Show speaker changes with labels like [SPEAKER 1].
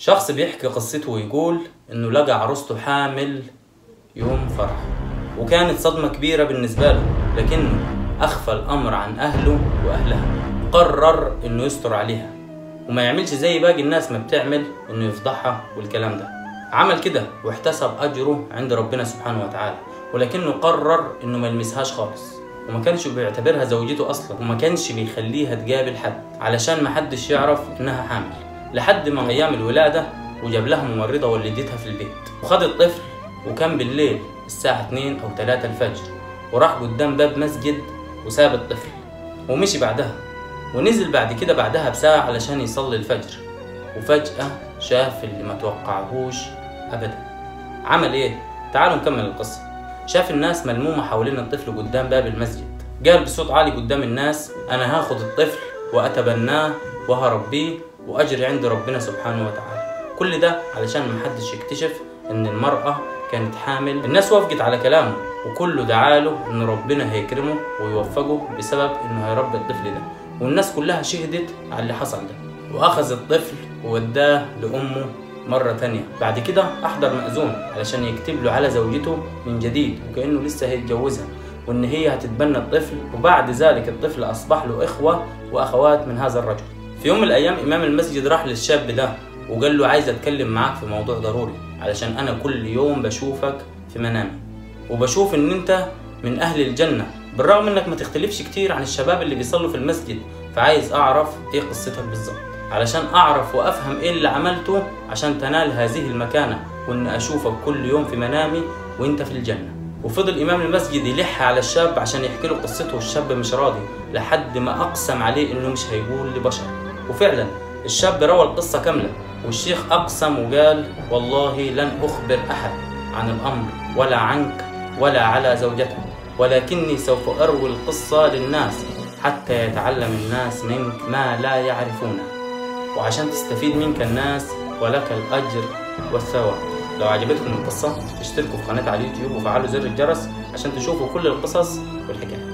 [SPEAKER 1] شخص بيحكي قصته ويقول إنه لقى عروسته حامل يوم فرح وكانت صدمة كبيرة بالنسبة له لكنه أخفى الأمر عن أهله وأهلها قرر إنه يستر عليها وما يعملش زي باقي الناس ما بتعمل إنه يفضحها والكلام ده عمل كده واحتسب أجره عند ربنا سبحانه وتعالى ولكنه قرر إنه ما يلمسهاش خالص وما كانش بيعتبرها زوجته أصلا وما كانش بيخليها تقابل حد علشان ما حدش يعرف إنها حامل لحد ما أيام الولادة وجاب لها ممرضة ولدتها في البيت وخد الطفل وكان بالليل الساعة 2 أو 3 الفجر وراح قدام باب مسجد وساب الطفل ومشي بعدها ونزل بعد كده بعدها بساعة علشان يصلي الفجر وفجأة شاف اللي ما توقعهوش أبدا عمل إيه؟ تعالوا نكمل القصة شاف الناس ملمومة حوالين الطفل قدام باب المسجد قال بصوت عالي قدام الناس أنا هاخد الطفل وأتبناه وهربيه وأجري عند ربنا سبحانه وتعالى كل ده علشان محدش يكتشف إن المرأة كانت حامل الناس وافقت على كلامه وكله دعاله إن ربنا هيكرمه ويوفقه بسبب إنه هيربي الطفل ده والناس كلها شهدت على اللي حصل ده وأخذ الطفل ووداه لأمه مرة تانية بعد كده أحضر مأذون علشان يكتب له على زوجته من جديد وكأنه لسه هيتجوزها وإن هي هتتبنى الطفل وبعد ذلك الطفل أصبح له إخوة وأخوات من هذا الرجل في يوم من الأيام إمام المسجد راح للشاب ده وقال له عايز أتكلم معاك في موضوع ضروري علشان أنا كل يوم بشوفك في منامي وبشوف إن أنت من أهل الجنة بالرغم إنك ما تختلفش كتير عن الشباب اللي بيصلوا في المسجد فعايز أعرف إيه قصتك بالظبط علشان أعرف وأفهم إيه اللي عملته عشان تنال هذه المكانة وإن أشوفك كل يوم في منامي وإنت في الجنة وفضل إمام المسجد يلح على الشاب عشان يحكي له قصته والشاب مش راضي لحد ما أقسم عليه إنه مش هيقول لبشر وفعلا الشاب روى القصة كاملة والشيخ أقسم وقال والله لن أخبر أحد عن الأمر ولا عنك ولا على زوجتك ولكني سوف أروي القصة للناس حتى يتعلم الناس منك ما لا يعرفونه وعشان تستفيد منك الناس ولك الأجر والثواب لو عجبتكم القصة اشتركوا في قناتي على اليوتيوب وفعلوا زر الجرس عشان تشوفوا كل القصص والحكايات